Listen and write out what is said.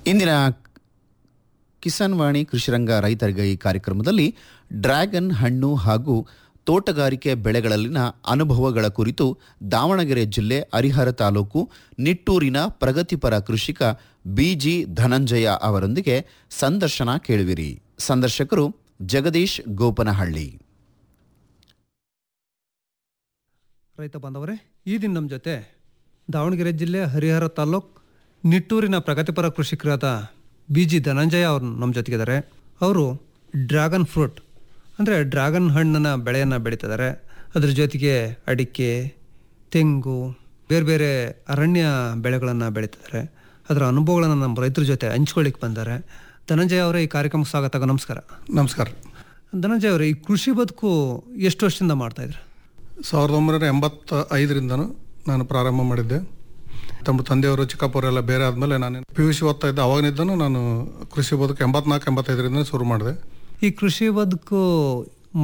ಇಂದಿನ ಕಿಸಾನ್ ವಾಣಿ ಕೃಷಿರಂಗ ರೈತರಿಗೆ ಈ ಕಾರ್ಯಕ್ರಮದಲ್ಲಿ ಡ್ರ್ಯಾಗನ್ ಹಣ್ಣು ಹಾಗೂ ತೋಟಗಾರಿಕೆ ಬೆಳೆಗಳಲ್ಲಿನ ಅನುಭವಗಳ ಕುರಿತು ದಾವಣಗೆರೆ ಜಿಲ್ಲೆ ಹರಿಹರ ತಾಲೂಕು ನಿಟ್ಟೂರಿನ ಪ್ರಗತಿಪರ ಕೃಷಿಕ ಬಿಜಿ ಧನಂಜಯ ಅವರೊಂದಿಗೆ ಸಂದರ್ಶನ ಕೇಳುವಿರಿ ಸಂದರ್ಶಕರು ಜಗದೀಶ್ ಗೋಪನಹಳ್ಳಿ ರೈತ ಬಾಂಧವರೇ ಈ ದಿನ ನಮ್ಮ ಜೊತೆ ದಾವಣಗೆರೆ ಜಿಲ್ಲೆ ಹರಿಹರ ತಾಲ್ಲೂಕ್ ನಿಟ್ಟೂರಿನ ಪ್ರಗತಿಪರ ಕೃಷಿಕರಾದ ಬಿ ಜಿ ಧನಂಜಯ ಅವರು ನಮ್ಮ ಜೊತೆಗಿದ್ದಾರೆ ಅವರು ಡ್ರ್ಯಾಗನ್ ಫ್ರೂಟ್ ಅಂದರೆ ಡ್ರ್ಯಾಗನ್ ಹಣ್ಣನ್ನ ಬೆಳೆಯನ್ನು ಬೆಳೀತಿದ್ದಾರೆ ಅದ್ರ ಜೊತೆಗೆ ಅಡಿಕೆ ತೆಂಗು ಬೇರೆ ಬೇರೆ ಅರಣ್ಯ ಬೆಳೆಗಳನ್ನು ಬೆಳೀತಿದ್ದಾರೆ ಅದರ ಅನುಭವಗಳನ್ನು ನಮ್ಮ ರೈತರ ಜೊತೆ ಹಂಚ್ಕೊಳ್ಳಿಕ್ಕೆ ಬಂದ್ದಾರೆ ಧನಂಜಯ ಅವರೇ ಈ ಕಾರ್ಯಕ್ರಮಕ್ಕೆ ಸ್ವಾಗತ ನಮಸ್ಕಾರ ನಮಸ್ಕಾರ ಧನಂಜಯ ಅವರೇ ಈ ಕೃಷಿ ಬದುಕು ಎಷ್ಟು ವರ್ಷದಿಂದ ಮಾಡ್ತಾಯಿದ್ರು ಸಾವಿರದ ಒಂಬೈನೂರ ಎಂಬತ್ತ ಐದರಿಂದನೂ ನಾನು ಪ್ರಾರಂಭ ಮಾಡಿದ್ದೆ ತಮ್ಮ ತಂದೆಯವರು ಚಿಕ್ಕಪ್ಪವರೆಲ್ಲ ಬೇರೆ ಆದಮೇಲೆ ನಾನು ಪಿ ಯು ಸಿ ಓದ್ತಾ ಇದ್ದೆ ಅವಾಗಿನಿದ್ದನೂ ನಾನು ಕೃಷಿ ಬದುಕು ಎಂಬತ್ನಾಲ್ಕು ಎಂಬತ್ತೈದರಿಂದ ಶುರು ಮಾಡಿದೆ ಈ ಕೃಷಿ ಬದುಕು